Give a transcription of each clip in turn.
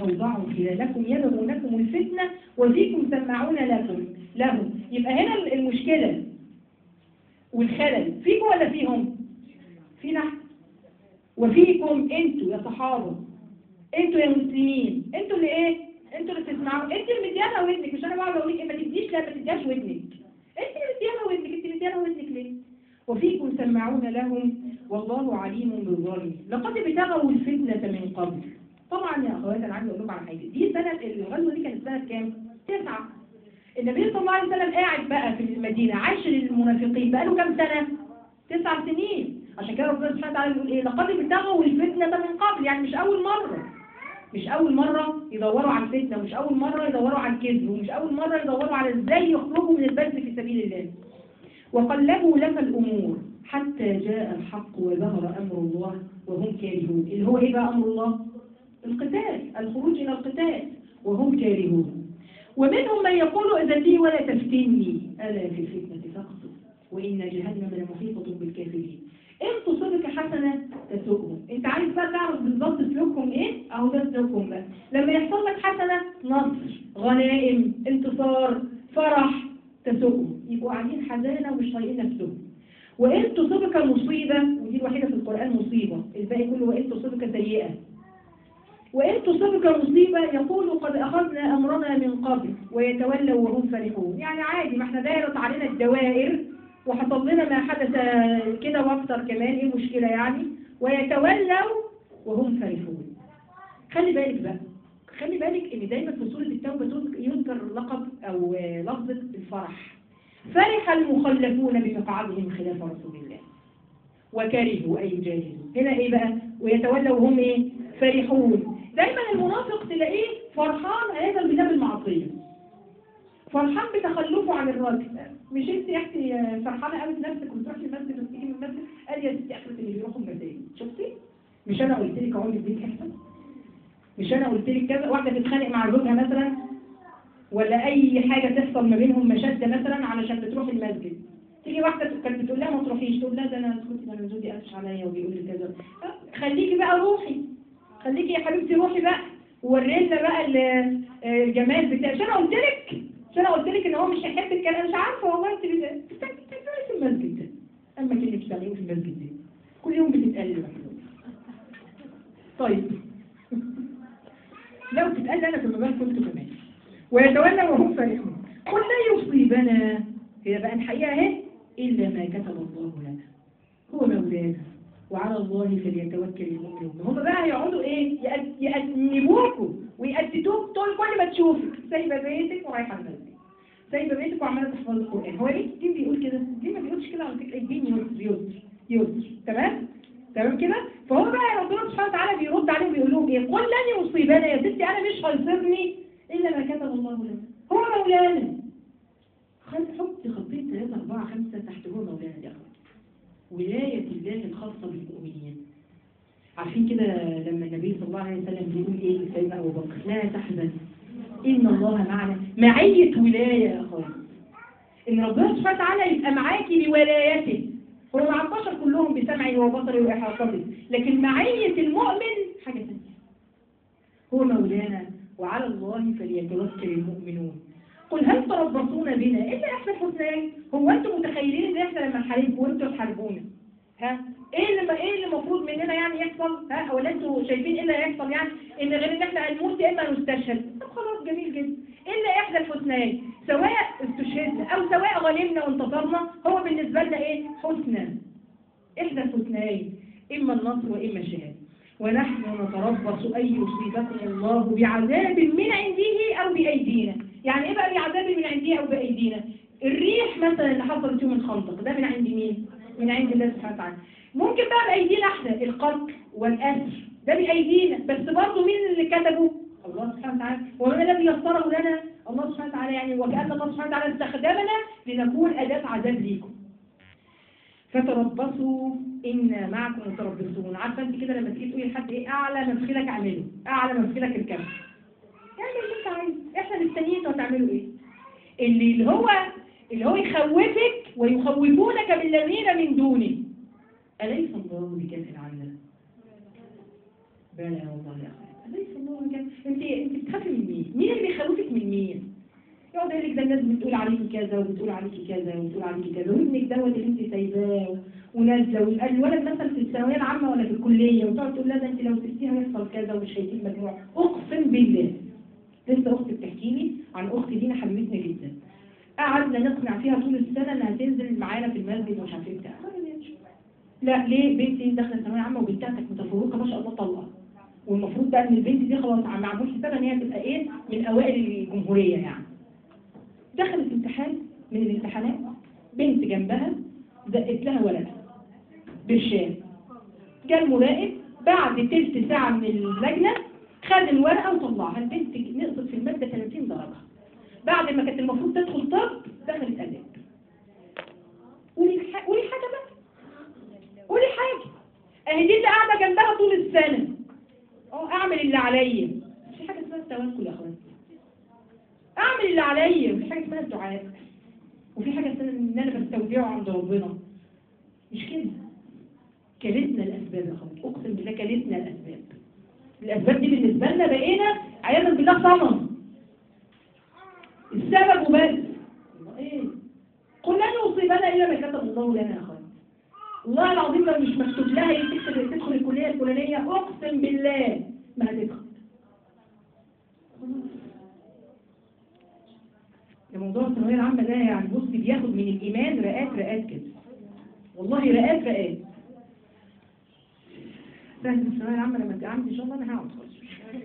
أوضعوا خلالكم يبغونكم الفتنة وفيكم سماعون لكم لهم يبقى هنا المشكلة والخلل فيكم ولا فيهم فينا إحنا. وفيكم انتوا يا صحابة انتوا يا مسلمين انتوا اللي ايه انتوا اللي تسمعوا انت اللي مديانها ودنك مش انا بقعد اقول لك إيه، ما تديش لا ما تديهاش ودنك انت اللي مديانها ودنك انت اللي مديانها ودنك ليه وفيكم سماعون لهم والله عليم بالظالمين لقد ابتغوا الفتنة من قبل طبعا يا اخوات انا عايزه اقول لكم على حاجه دي سنه الغزوه دي كانت سنه كام؟ تسعه النبي صلى الله عليه وسلم قاعد بقى في المدينه عاش للمنافقين بقى له كام سنه؟ تسع سنين عشان كده ربنا سبحانه وتعالى بيقول ايه لقد ابتغوا الفتنه من قبل يعني مش اول مره مش اول مره يدوروا على الفتنه ومش اول مره يدوروا على الكذب ومش اول مره يدوروا على ازاي يخرجوا من البذل في سبيل الله وقلبوا لك الامور حتى جاء الحق وظهر امر الله وهم كارهون اللي هو ايه بقى امر الله القتال الخروج الى القتال وهم كارهون ومنهم من يقول اذا لي ولا تفتني الا في الفتنه سقطوا وان جهنم لمحيطه بالكافرين ان تصبك حسنه تسوقهم انت عايز بقى تعرف بالظبط سلوكهم ايه اهو ده سلوكهم بقى لما يحصل لك حسنه نصر غنائم انتصار فرح تسوقهم يبقوا قاعدين حزانه ومش طايقين نفسهم وإن تصبك مصيبة ودي الوحيدة في القرآن مصيبة الباقي كله وإن تصبك سيئة وإن تصبك مصيبة يقول قد أخذنا أمرنا من قبل ويتولوا وهم فرحون يعني عادي ما احنا دايرت علينا الدوائر وحصل لنا ما حدث كده واكثر كمان ايه المشكلة يعني ويتولوا وهم فرحون خلي بالك بقى خلي بالك ان دايما في سورة التوبة يذكر لقب او لفظة الفرح فرح المخلفون بمقعدهم خلاف رسول الله وكرهوا أن يجاهدوا هنا إيه بقى ويتولوا هم إيه فرحون دايما المنافق تلاقيه فرحان هذا البداب المعصية فرحان بتخلفه عن الراجل مش انت يا اختي فرحانه قوي بنفسك وتروحي المسجد وتيجي من المسجد قال يا ستي اخرة اللي بيروحوا المساجد شفتي مش انا قلت لك اقول لك احسن مش انا قلت لك كذا واحده تتخانق مع زوجها مثلا ولا اي حاجة تحصل ما بينهم مشادة مثلا علشان بتروح المسجد تيجي واحدة كانت بتقول لها ما تروحيش تقول لها ده انا اسكتي ده انا زوجي قفش عليا وبيقول لي كذا خليكي بقى روحي خليكي يا حبيبتي روحي بقى وورينا بقى ال- الجمال بتاع مش انا قلت لك مش انا قلت لك ان هو مش هيحبك كان انا مش عارفه والله انت بت- بتعملي في المسجد ده اما كنت بتعمليه في المسجد ده كل يوم بتتقلب طيب لو تتقل انا في المبال كنت كمان ويتولى وهم فرحون قل لا يصيبنا هي بقى الحقيقة اهي إلا ما كتب الله لنا هو مولانا وعلى الله فليتوكل المؤمنون هم بقى هيقعدوا ايه يأد- يأنبوكوا ويأدتوك طول كل ما تشوفك سايبة بيتك ورايحة المسجد سايبة بيتك وعمالة تحفظ القرآن هو ليه الدين بيقول كده؟ الدين ما بيقولش كده على فكرة الدين يسر يسر يسر تمام؟ تمام كده؟ فهو بقى ربنا سبحانه وتعالى بيرد عليهم بيقول لهم ايه؟ قل لن يصيبنا يا ستي انا مش هيصيبني الا ما كتب الله لنا هو مولانا خد حط خطين ثلاثة أربعة خمسة تحت هو مولانا دي أخوات ولاية الله الخاصة بالمؤمنين عارفين كده لما النبي صلى الله عليه وسلم بيقول ايه لسيدنا أبو بكر لا تحزن إن الله معنا معية ولاية يا أخوات إن ربنا سبحانه وتعالى يبقى معاكي بولايته هو مع البشر كلهم بسمعه وبصره وإحاطته لكن معية المؤمن حاجة ثانية هو مولانا وعلى الله فليتوكل المؤمنون قل هل تربصون بنا إلا إحنا الحسنين هو أنتم متخيلين إن إحنا لما نحاربكم وأنتم تحاربونا ها ايه اللي ايه اللي المفروض مننا يعني يحصل ها ولا انتوا شايفين ايه اللي هيحصل يعني ان غير ان احنا هنموت يا اما نستشهد طب خلاص جميل جدا الا احدى الحسنيين سواء استشهدنا او سواء غنمنا وانتصرنا هو بالنسبه لنا ايه حسنى احدى الحسنيين اما النصر واما الشهاده ونحن نتربص ان يصيبكم الله بعذاب من عنده او بايدينا يعني ايه بقى بعذاب من عنده او بايدينا الريح مثلا اللي حصلت يوم الخندق ده من عند مين من عند الله سبحانه وتعالى ممكن بقى بأيدينا احنا القتل والأسر ده بأيدينا بس برضه مين اللي كتبه الله سبحانه وتعالى ومن الذي يسره لنا الله سبحانه وتعالى يعني وكأن الله سبحانه وتعالى استخدمنا لنكون أداة عذاب ليكم فتربصوا إنا معكم متربصون عارفة أنت كده لما تيجي تقولي لحد إيه أعلى مدخلك اعمله أعلى مدخلك اركبه اعمل اللي أنت عايزه إحنا مستنيين هتعملوا إيه اللي اللي هو اللي هو يخوفك ويخوفونك بالذين من دونه أليس الله بكاف عنا بلى والله يا أخي أليس الله بكاف أنت يقعد يقول لك ده الناس بتقول عليكي كذا وبتقول عليكي كذا وبتقول عليكي كذا وابنك دوت اللي انت سايباه ونازله ويبقى الولد مثلا في الثانويه العامه ولا في الكليه وتقعد تقول لها ده انت لو سبتيها يحصل كذا ومش هيجيب مجموع اقسم بالله لسه اختي بتحكي لي عن اختي دينا حبيبتنا جدا قعدنا نقنع فيها طول السنه انها تنزل معانا في المسجد ومش عارفه ايه بتاع لا ليه بنتي داخله ثانويه عامه وبنتها كانت متفوقه ما شاء الله طلقه والمفروض بقى ان البنت دي خلاص معمول حسابها ان هي تبقى ايه من اوائل الجمهوريه يعني دخلت امتحان من الامتحانات بنت جنبها زقت لها ولد بالشام جاء المراقب بعد تلت ساعة من اللجنة خد الورقة وطلعها البنت نقصت في المادة 30 درجة بعد ما كانت المفروض تدخل طب دخلت آداب قولي الح- قولي حاجة بقى قولي حاجة اهي دي اللي قاعدة جنبها طول السنة اه اعمل اللي عليا في حاجة اسمها التوكل يا اخوان اعمل اللي عليا وفي حاجة اسمها الدعاء وفي حاجة اسمها ان انا بستودعه عند ربنا مش كده كلتنا الاسباب يا اخوان اقسم بالله كلتنا الاسباب الاسباب دي بالنسبة لنا بقينا عياذا بالله صنم السبب وبس ايه قل لن يصيبنا الا ما كتب الله لنا يا اخوان والله العظيم لو مش مكتوب لها هي تدخل تدخل الكليه الفلانيه اقسم بالله ما هتدخل ده موضوع الثانويه العامه ده يعني بص بياخد من الايمان رقات رقات كده والله رقات رقات سهل الثانويه العامه لما تبقى عندي ان شاء الله انا هقعد خالص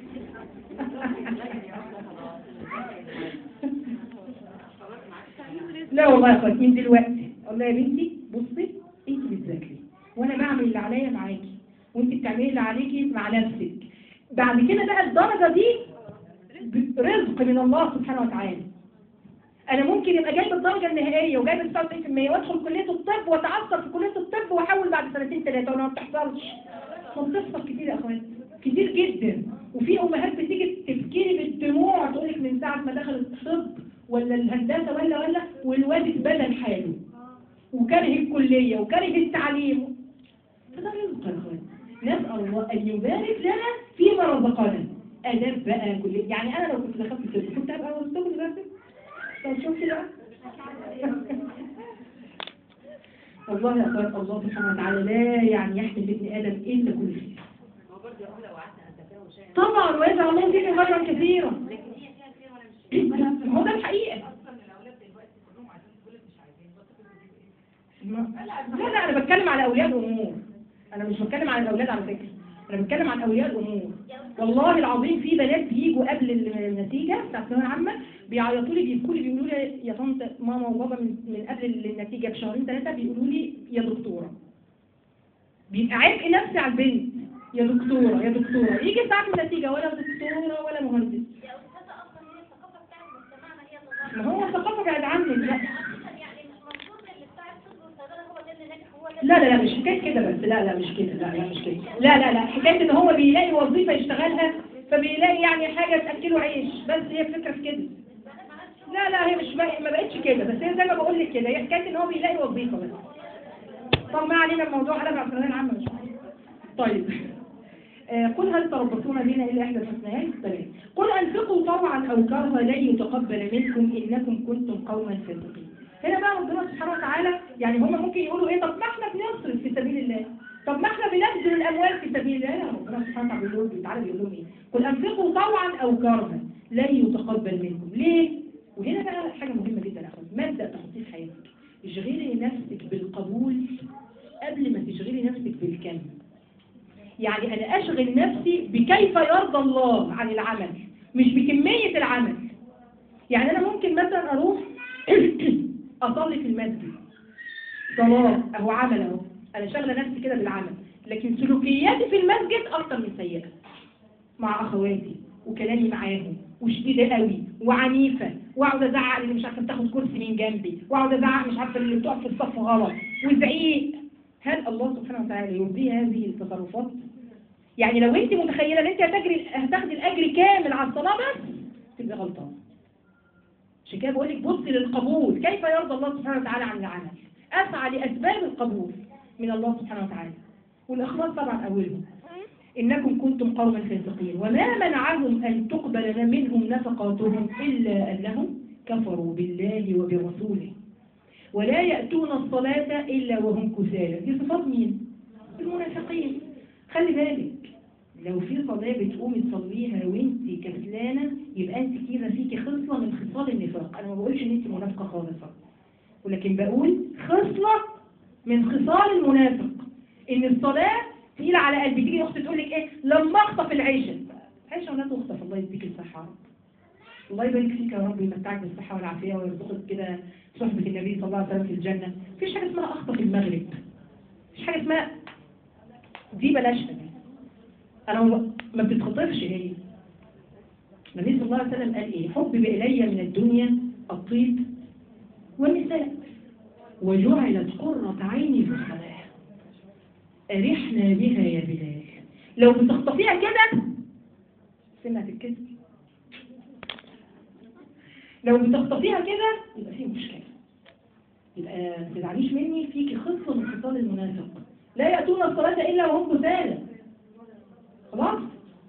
لا والله يا اخواتي من دلوقتي والله يا بنتي بصي انت بتذاكري وانا بعمل اللي عليا معاكي وانت بتعملي اللي عليكي مع نفسك بعد كده بقى الدرجه دي ب- رزق من الله سبحانه وتعالى انا ممكن يبقى جايب الدرجه النهائيه وجايب 99% وادخل كليه الطب واتعثر في كليه الطب واحول بعد سنتين ثلاثه وانا ما بتحصلش ما بتحصل كتير يا اخواتي كتير جدا وفي امهات بتيجي تبكي بالدموع تقول لك من ساعه ما دخلت الطب ولا الهندسه ولا ولا والواد اتبدل حاله وكره الكليه وكره التعليم فده رزق يا اخواتي نسال الله ان يبارك لنا فيما رزقنا اداب بقى كليه يعني انا لو كنت دخلت الطب كنت هبقى مستقبل دلوقتي طب شوف كده والله يا اخوات الله سبحانه وتعالى لا يعني يحمل ابن ادم الا كل شيء هو برضه يقول لو قعدت اتفاهم شيئا طبعا ويجعل الله فيك خيرا كثيرا لكن هي فيها خير وانا مش هو ده الحقيقه اصلا الاولاد دلوقتي كلهم عايزين تقول لك مش عايزين بس ما- لا لا انا بتكلم على اولياء الامور انا مش بتكلم على الاولاد على فكره انا بتكلم عن اولياء الامور والله العظيم في بنات بيجوا قبل النتيجه بتاعت الثانويه العامه بيعيطوا لي بيبكوا لي بيقولوا لي يا طنط ماما وبابا من, من قبل النتيجه بشهرين ثلاثه بيقولوا لي يا دكتوره بيبقى عبء نفسي على البنت يا دكتوره يا دكتوره يجي ساعه النتيجه ولا دكتوره ولا مهندس يا أستاذة أصلا هي الثقافة بتاعت مجتمعنا هي تظاهر ما هو الثقافه بعد عنك لا أصلا يعني مش المفروض اللي بتاع الطب والصيدلة هو ده اللي ناجح هو ده لا لا لا مش حكايه كده بس لا لا مش كده لا لا مش كده لا لا لا حكايه ان هو بيلاقي وظيفه يشتغلها فبيلاقي يعني حاجه تاكله عيش بس هي الفكره في كده لا لا هي مش بق- ما بقتش كده بس هي زي ما بقول لك كده هي حكايه ان هو بيلاقي وظيفه بس طب ما علينا الموضوع قلب على الثانويه العامه مش مهم. طيب آه، قل هل تربصون بنا الا احدى الحسنيين تمام قل انفقوا طوعا او كرها لن يتقبل منكم انكم كنتم قوما فاسقين هنا بقى ربنا سبحانه وتعالى يعني هم ممكن يقولوا ايه طب ما احنا بنصرف في سبيل الله طب ما احنا بنبذل الاموال في سبيل الله لا ربنا سبحانه وتعالى بيقول لهم تعالى بيقول لهم ايه قل انفقوا طوعا او كرها لن يتقبل منكم ليه وهنا بقى حاجه مهمه جدا يا اخوان مبدا تحطيه في حياتك اشغلي نفسك بالقبول قبل ما تشغلي نفسك بالكم يعني أنا أشغل نفسي بكيف يرضى الله عن العمل مش بكمية العمل يعني أنا ممكن مثلا أروح أصلي في المسجد صلاة أهو عمل أهو أنا شغلة نفسي كده بالعمل لكن سلوكياتي في المسجد أكتر من سيئة مع أخواتي وكلامي معاهم وشديدة قوي وعنيفة واقعد ازعق اللي مش عارفه بتاخد كرسي من جنبي واقعد ازعق مش عارفه اللي بتقف في الصف غلط وزعيق هل الله سبحانه وتعالى يرضي هذه التصرفات يعني لو انت متخيله ان انت هتجري هتاخدي الاجر كامل على الصلاه بس تبقى غلطان عشان كده بقول لك بصي للقبول كيف يرضى الله سبحانه وتعالى عن العمل اسعى لاسباب القبول من الله سبحانه وتعالى والاخلاص طبعا اولهم انكم كنتم قوما فاسقين وما منعهم ان تقبل منهم نفقاتهم الا انهم كفروا بالله وبرسوله ولا يأتون الصلاة إلا وهم كسالى دي صفات مين؟ المنافقين خلي بالك لو في صلاة بتقومي تصليها وانت كسلانة يبقى انت كده فيكي خصلة من خصال النفاق انا ما بقولش ان انت منافقة خالصة ولكن بقول خصلة من خصال المنافق ان الصلاة تقيلة على قلبي تيجي اخت تقول لك ايه لما اخطف العيشة عيشة ولا تخطف الله يديك الصحة الله يبارك فيك يا رب يمتعك بالصحة والعافية ويرزقك كده صحبة النبي صلى الله عليه وسلم في الجنة مفيش حاجة اسمها اخطف المغرب مفيش حاجة اسمها دي بلاشها دي انا ما- ما بتتخطفش هي النبي صلى الله عليه وسلم قال ايه حبب الي من الدنيا الطيب والنساء وجعلت قرة عيني في الصلاة أرحنا بها يا بلال لو بتخطفيها كده سمعت الكذب لو بتخطفيها كده يبقى في مشكلة يبقى ما تزعليش مني فيكي خصة من خصال المنافق لا يأتون الصلاة إلا وهم كسالى خلاص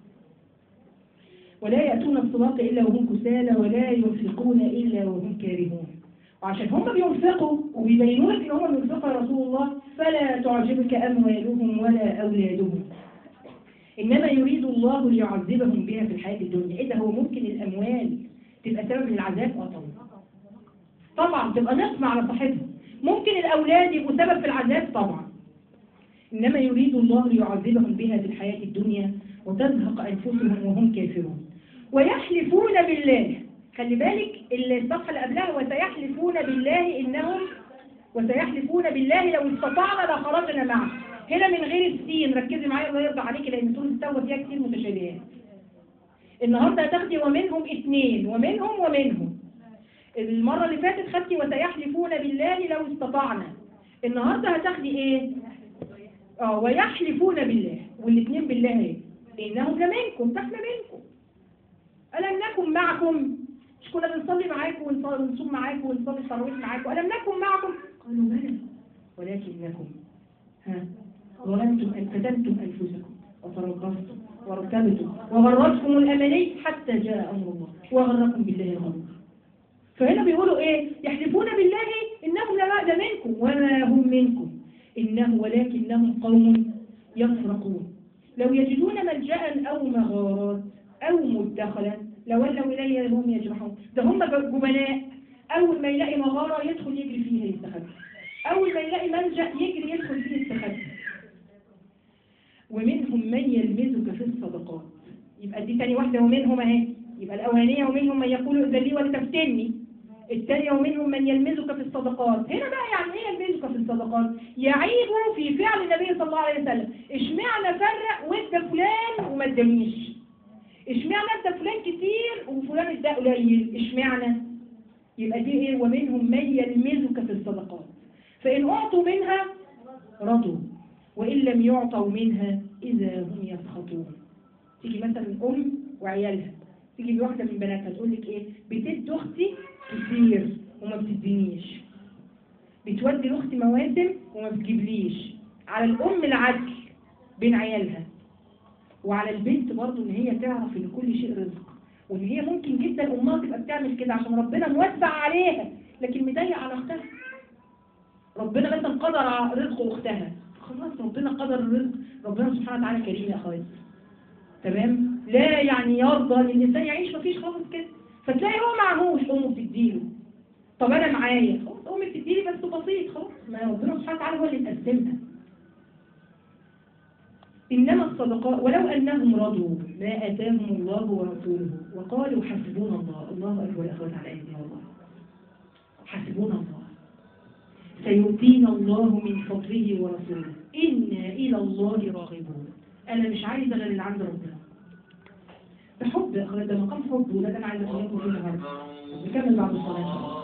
ولا يأتون الصلاة إلا وهم كسالى ولا ينفقون إلا وهم كارهون وعشان هم بينفقوا وبيبينوا لك ان هم بينفقوا يا رسول الله فلا تعجبك أموالهم ولا أولادهم إنما يريد الله ليعذبهم بها في الحياة الدنيا إذا هو ممكن الأموال تبقى سبب للعذاب اه طبعا طبعا تبقى نقمة على صاحبها ممكن الأولاد يبقوا سبب في العذاب طبعا إنما يريد الله ليعذبهم بها في الحياة الدنيا وتزهق أنفسهم وهم كافرون ويحلفون بالله خلي بالك الصفحة اللي قبلها وسيحلفون بالله إنهم وسيحلفون بالله لو استطعنا لخرجنا معه هنا من غير السين ركزي معايا الله يرضى عليكي لأن سورة التوبة فيها كتير متشابهات النهارده هتاخدي ومنهم اثنين ومنهم ومنهم المرة اللي فاتت خدتي وسيحلفون بالله لو استطعنا النهارده هتاخدي ايه اه ويحلفون بالله والاثنين بالله ايه انهم لمنكم احنا منكم ألم نكن معكم مش كنا بنصلي معاكم ونصلي- ونصوم معاكم ونصلي التراويح معاكم ألم نكن معكم قالوا بلى ولكنكم ها ظلمتم أن فتنتم أنفسكم وتربصتم وارتبتم وغرتكم الأماني حتى جاء أمر الله وغركم بالله الغرور فهنا بيقولوا إيه يحلفون بالله إنهم لا بعد منكم وما هم منكم إنه ولكنهم قوم يفرقون لو يجدون ملجأ أو مغارات أو مدخلا لولوا إليه هم يجرحون ده هم جبناء أول ما يلاقي مغارة يدخل يجري فيها يستخبى أول ما يلاقي ملجأ يجري يدخل فيه يستخبى ومنهم من يلمزك في الصدقات يبقى دي تاني واحدة ومنهم اهي يبقى الأولانية ومنهم من يقول إذا لي ولتفتني الثانية ومنهم من يلمزك في الصدقات هنا بقى يعني ايه يلمزك في الصدقات يعيب في فعل النبي صلى الله عليه وسلم اشمعنى فرق وادى فلان وما ادانيش اشمعنى ادى فلان كتير وفلان ادى قليل اشمعنى يبقى دي ايه ومنهم من يلمزك في الصدقات فإن أعطوا منها رضوا وإن لم يعطوا منها إذا هم يسخطون تيجي مثلا أم وعيالها تيجي بواحدة من بناتها تقول لك إيه بتدي أختي كتير وما بتدينيش بتودي لأختي مواسم وما بتجيبليش على الأم العدل بين عيالها وعلى البنت برضو إن هي تعرف إن كل شيء رزق وإن هي ممكن جدا أمها تبقى بتعمل كده عشان ربنا موسع عليها لكن مضيق على أختها ربنا مثلا قدر على رزق أختها خلاص ربنا قدر الرزق ربنا سبحانه وتعالى كريم يا أخواتي تمام لا يعني يرضى ان الانسان يعيش مفيش خالص كده فتلاقي هو معهوش امه بتديله طب انا معايا خلاص امي بتديلي بس بسيط خلاص ما ربنا سبحانه وتعالى هو اللي مقسمها انما الصدقات ولو انهم رضوا ما اتاهم الله ورسوله وقالوا حسبونا الله الله اكبر يا اخوات على ايدينا والله حسبونا الله سيؤتينا الله من فضله ورسوله إنا إلى الله راغبون أنا مش عايزة غير اللي عند ربنا ده حب يا أخوات ده مقام حب وده أنا عايزة أقول لكم فيه النهارده نكمل بعد الصلاة إن شاء الله